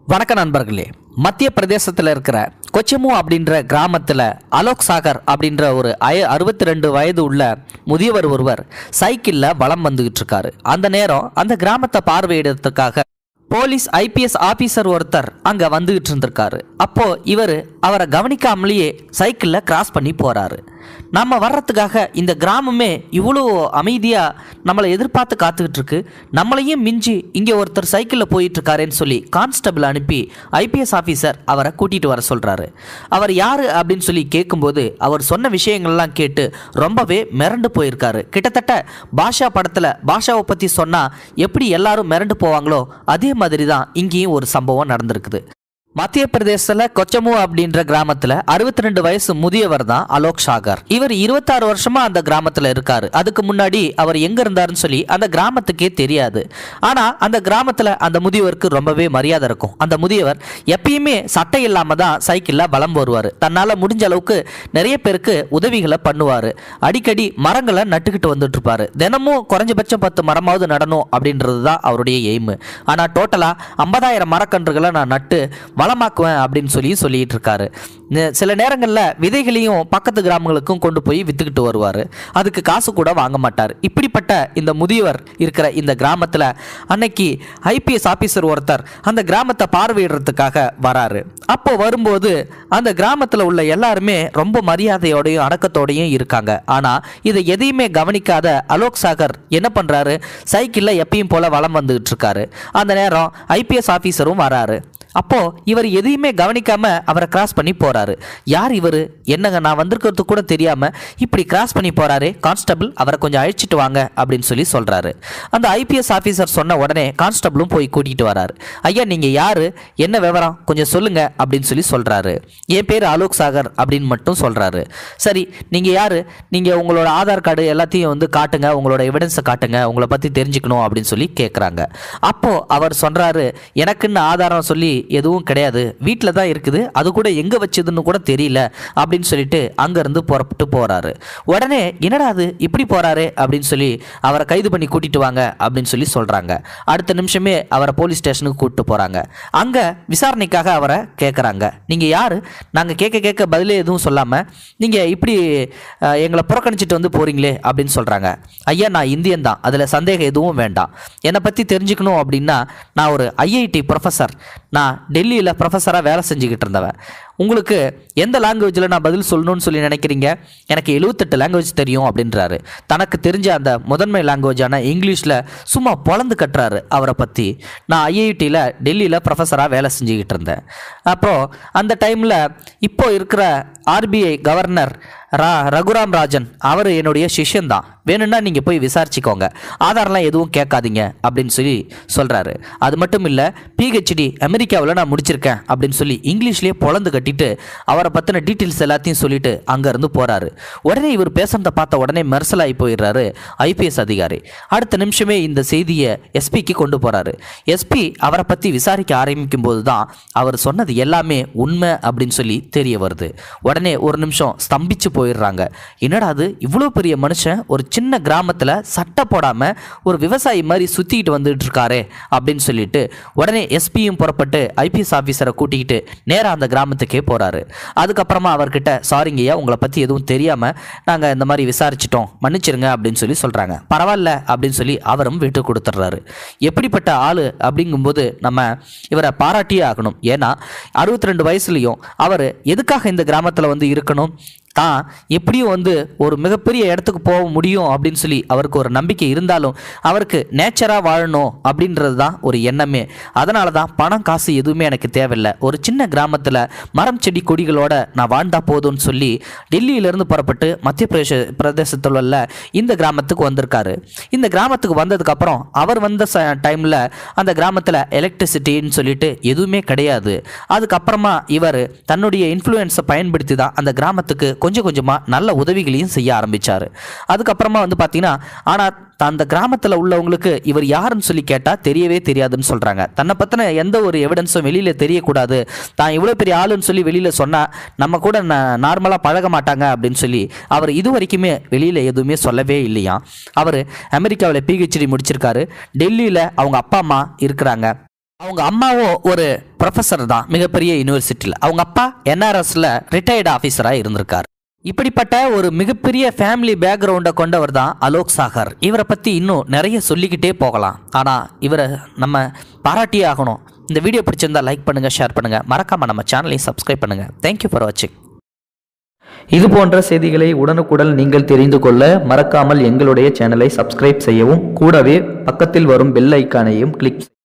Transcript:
வணக்க நண்பர்களே மத்திய பிரதேசத்தில் இருக்கிற கொச்சமு அப்படின்ற கிராமத்தில் அலோக் சாகர் அப்படின்ற ஒரு அய அறுபத்தி ரெண்டு வயது உள்ள முதியவர் ஒருவர் சைக்கிளில் வலம் வந்துகிட்டு இருக்காரு அந்த நேரம் அந்த கிராமத்தை பார்வையிடறதுக்காக போலீஸ் ஐபிஎஸ் ஆபீசர் ஒருத்தர் அங்கே வந்துகிட்டு இருந்திருக்காரு அப்போ இவர் அவரை கவனிக்காமலேயே சைக்கிளில் கிராஸ் பண்ணி போறாரு நம்ம வர்றதுக்காக இந்த கிராமமே இவ்வளோ அமைதியாக நம்மளை எதிர்பார்த்து காத்துக்கிட்டு இருக்கு நம்மளையும் மிஞ்சி இங்கே ஒருத்தர் சைக்கிளில் போயிட்டு இருக்காருன்னு சொல்லி கான்ஸ்டபிள் அனுப்பி ஐபிஎஸ் ஆஃபீஸர் அவரை கூட்டிகிட்டு வர சொல்கிறாரு அவர் யார் அப்படின்னு சொல்லி கேட்கும்போது அவர் சொன்ன விஷயங்கள்லாம் கேட்டு ரொம்பவே மிரண்டு போயிருக்காரு கிட்டத்தட்ட பாஷா படத்தில் பாஷாவை பற்றி சொன்னால் எப்படி எல்லாரும் மிரண்டு போவாங்களோ அதே மாதிரி தான் இங்கேயும் ஒரு சம்பவம் நடந்திருக்குது மத்திய பிரதேசத்துல கொச்சமு அப்படின்ற கிராமத்துல அறுபத்தி ரெண்டு வயசு முதியவர் தான் அலோக் சாகர் இவர் இருபத்தாறு வருஷமா அந்த கிராமத்துல இருக்காரு அதுக்கு முன்னாடி அவர் எங்க இருந்தாருன்னு சொல்லி அந்த கிராமத்துக்கே தெரியாது ஆனா அந்த கிராமத்துல அந்த முதியவருக்கு ரொம்பவே மரியாதை இருக்கும் அந்த முதியவர் எப்பயுமே சட்டை இல்லாம தான் சைக்கிள்ல வலம் வருவார் தன்னால முடிஞ்ச அளவுக்கு நிறைய பேருக்கு உதவிகளை பண்ணுவாரு அடிக்கடி மரங்களை நட்டுக்கிட்டு வந்துட்டு இருப்பாரு தினமும் குறைஞ்சபட்சம் பத்து மரமாவது நடணும் அப்படின்றது தான் அவருடைய எய்மு ஆனா டோட்டலா ஐம்பதாயிரம் மரக்கன்றுகளை நான் நட்டு வளமாக்குவேன் அப்படின்னு சொல்லி சொல்லிட்டு இருக்காரு நெ- சில நேரங்களில் விதைகளையும் பக்கத்து கிராமங்களுக்கும் கொண்டு போய் வித்துக்கிட்டு வருவார் அதுக்கு காசு கூட வாங்க மாட்டார் இப்படிப்பட்ட இந்த முதியவர் இருக்கிற இந்த கிராமத்தில் அன்னைக்கு ஐபிஎஸ் ஆபீசர் ஒருத்தர் அந்த கிராமத்தை பார்வையிடுறதுக்காக வராரு அப்போ வரும்போது அந்த கிராமத்தில் உள்ள எல்லாருமே ரொம்ப மரியாதையோடையும் அடக்கத்தோடையும் இருக்காங்க ஆனால் இதை எதையுமே கவனிக்காத அலோக் சாகர் என்ன பண்ணுறாரு சைக்கிளில் எப்பயும் போல வலம் வந்துகிட்டு இருக்காரு அந்த நேரம் ஐபிஎஸ் ஆஃபீஸரும் வராரு அப்போ இவர் எதையுமே கவனிக்காம அவரை கிராஸ் பண்ணி போறாரு யார் இவர் என்னங்க நான் வந்திருக்கிறது கூட தெரியாம இப்படி கிராஸ் பண்ணி போறாரு கான்ஸ்டபிள் அவரை கொஞ்சம் அழைச்சிட்டு வாங்க அப்படின்னு சொல்லி சொல்றாரு அந்த ஐபிஎஸ் ஆஃபீஸர் சொன்ன உடனே கான்ஸ்டபிளும் போய் கூட்டிகிட்டு வராரு ஐயா நீங்க யாரு என்ன விவரம் கொஞ்சம் சொல்லுங்க அப்படின்னு சொல்லி சொல்றாரு என் பேர் அலோக் சாகர் அப்படின்னு மட்டும் சொல்றாரு சரி நீங்க யாரு நீங்க உங்களோட ஆதார் கார்டு எல்லாத்தையும் வந்து காட்டுங்க உங்களோட எவிடன்ஸை காட்டுங்க உங்களை பத்தி தெரிஞ்சுக்கணும் அப்படின்னு சொல்லி கேட்குறாங்க அப்போ அவர் சொல்றாரு எனக்குன்னு ஆதாரம் சொல்லி எதுவும் கிடையாது வீட்டில் தான் இருக்குது அது கூட எங்கே வச்சதுன்னு கூட தெரியல அப்படின்னு சொல்லிட்டு அங்கேருந்து புறப்பட்டு போறாரு உடனே என்னடா அது இப்படி போறாரு அப்படின்னு சொல்லி அவரை கைது பண்ணி கூட்டிட்டு வாங்க அப்படின்னு சொல்லி சொல்றாங்க அடுத்த நிமிஷமே அவரை போலீஸ் ஸ்டேஷனுக்கு கூட்டிட்டு போறாங்க அங்க விசாரணைக்காக அவரை கேட்குறாங்க நீங்க யாரு நாங்க கேட்க கேட்க பதிலே எதுவும் சொல்லாம நீங்க இப்படி அஹ், எங்களை புறக்கணிச்சிட்டு வந்து போறீங்களே அப்படின்னு சொல்றாங்க ஐயா நான் இந்தியன் தான் அதுல சந்தேகம் எதுவும் வேண்டாம் என்னை பத்தி தெரிஞ்சுக்கணும் அப்படின்னா நான் ஒரு ஐஐடி ப்ரொஃபஸர் நான் டெல்லியில் ப்ரொஃபஸராக வேலை செஞ்சுக்கிட்டு இருந்தவன் உங்களுக்கு எந்த லாங்குவேஜில் நான் பதில் சொல்லணும்னு சொல்லி நினைக்கிறீங்க எனக்கு எழுபத்தெட்டு லாங்குவேஜ் தெரியும் அப்படின்றாரு தனக்கு தெரிஞ்ச அந்த முதன்மை லாங்குவேஜான இங்கிலீஷில் சும்மா பொழந்து கட்டுறாரு அவரை பற்றி நான் ஐஐடியில் டெல்லியில் ப்ரொஃபஸராக வேலை செஞ்சுக்கிட்டு இருந்தேன் அப்புறம் அந்த டைமில் இப்போ இருக்கிற ஆர்பிஐ கவர்னர் ரா ரகுராம் ராஜன் அவர் என்னுடைய சிஷ்யன் தான் வேணும்னா நீங்கள் போய் விசாரிச்சுக்கோங்க ஆதாரம்லாம் எதுவும் கேட்காதீங்க அப்படின்னு சொல்லி சொல்கிறாரு அது மட்டும் இல்லை பிஹெச்டி அமெரிக்காவில் நான் முடிச்சிருக்கேன் அப்படின்னு சொல்லி இங்கிலீஷ்லேயே பொழந்து கட்டிட்டு அவரை பற்றின டீட்டெயில்ஸ் எல்லாத்தையும் சொல்லிட்டு அங்கேருந்து போகிறாரு உடனே இவர் பேசுறதை பார்த்த உடனே மெர்சலாகி போயிடுறாரு ஐபிஎஸ் அதிகாரி அடுத்த நிமிஷமே இந்த செய்தியை எஸ்பிக்கு கொண்டு போகிறாரு எஸ்பி அவரை பற்றி விசாரிக்க ஆரம்பிக்கும் போது தான் அவர் சொன்னது எல்லாமே உண்மை அப்படின்னு சொல்லி தெரிய வருது உடனே ஒரு நிமிஷம் ஸ்தம்பிச்சு போயிடுறாங்க என்னடா அது இவ்வளோ பெரிய மனுஷன் ஒரு சின்ன கிராமத்தில் சட்டை போடாமல் ஒரு விவசாயி மாதிரி சுற்றிக்கிட்டு வந்துட்டு இருக்காரே அப்படின்னு சொல்லிட்டு உடனே எஸ்பியும் புறப்பட்டு ஐபிஎஸ் ஆஃபீஸரை கூட்டிக்கிட்டு நேராக அந்த கிராமத்துக்கே போகிறாரு அதுக்கப்புறமா அவர்கிட்ட சாரிங்கய்யா உங்களை பற்றி எதுவும் தெரியாமல் நாங்கள் இந்த மாதிரி விசாரிச்சிட்டோம் மன்னிச்சிருங்க அப்படின்னு சொல்லி சொல்கிறாங்க பரவாயில்ல அப்படின்னு சொல்லி அவரும் விட்டு கொடுத்துட்றாரு எப்படிப்பட்ட ஆள் அப்படிங்கும்போது நம்ம இவரை பாராட்டியே ஆகணும் ஏன்னா அறுபத்தி ரெண்டு வயசுலையும் அவர் எதுக்காக இந்த கிராமத்தில் வந்து இருக்கணும் தான் எப்படியும் வந்து ஒரு மிகப்பெரிய இடத்துக்கு போக முடியும் அப்படின்னு சொல்லி அவருக்கு ஒரு நம்பிக்கை இருந்தாலும் அவருக்கு நேச்சராக வாழணும் அப்படின்றது தான் ஒரு எண்ணமே அதனால தான் பணம் காசு எதுவுமே எனக்கு தேவையில்லை ஒரு சின்ன கிராமத்தில் மரம் செடி கொடிகளோட நான் வாழ்ந்தா போதும்னு சொல்லி டெல்லியிலேருந்து புறப்பட்டு மத்திய பிரதேச பிரதேசத்தில் உள்ள இந்த கிராமத்துக்கு வந்திருக்காரு இந்த கிராமத்துக்கு வந்ததுக்கப்புறம் அவர் வந்த ச டைமில் அந்த கிராமத்தில் எலக்ட்ரிசிட்டின்னு சொல்லிட்டு எதுவுமே கிடையாது அதுக்கப்புறமா இவர் தன்னுடைய இன்ஃப்ளூயன்ஸை பயன்படுத்தி தான் அந்த கிராமத்துக்கு கொஞ்சம் கொஞ்சமாக நல்ல உதவிகளையும் செய்ய ஆரம்பிச்சார் அதுக்கப்புறமா வந்து பார்த்தீங்கன்னா ஆனால் அந்த கிராமத்தில் உள்ளவங்களுக்கு இவர் யாருன்னு சொல்லி கேட்டால் தெரியவே தெரியாதுன்னு சொல்கிறாங்க தன்னை பற்றின எந்த ஒரு எவிடன்ஸும் வெளியில் தெரியக்கூடாது தான் இவ்வளோ பெரிய ஆளுன்னு சொல்லி வெளியில் சொன்னால் நம்ம கூட நார்மலாக பழக மாட்டாங்க அப்படின்னு சொல்லி அவர் இது வரைக்குமே வெளியில் எதுவுமே சொல்லவே இல்லையா அவர் அமெரிக்காவில் பிஹெச்டி முடிச்சிருக்காரு டெல்லியில் அவங்க அப்பா அம்மா இருக்கிறாங்க அவங்க அம்மாவும் ஒரு ப்ரொஃபஸர் தான் மிகப்பெரிய யூனிவர்சிட்டியில் அவங்க அப்பா என்ஆர்எஸ்ல ரிட்டையர்டு ஆஃபீஸராக இருந்திருக்கார் இப்படிப்பட்ட ஒரு மிகப்பெரிய ஃபேமிலி பேக்ரவுண்டை கொண்டவர் தான் அலோக் சாகர் இவரை பற்றி இன்னும் நிறைய சொல்லிக்கிட்டே போகலாம் ஆனால் இவரை நம்ம பாராட்டியே ஆகணும் இந்த வீடியோ பிடிச்சிருந்தா லைக் பண்ணுங்கள் ஷேர் பண்ணுங்கள் மறக்காமல் நம்ம சேனலையும் சப்ஸ்கிரைப் பண்ணுங்கள் தேங்க்யூ ஃபார் வாட்சிங் இது போன்ற செய்திகளை உடனுக்குடன் நீங்கள் தெரிந்து கொள்ள மறக்காமல் எங்களுடைய சேனலை சப்ஸ்கிரைப் செய்யவும் கூடவே பக்கத்தில் வரும் பெல் ஐக்கானையும் கிளிக்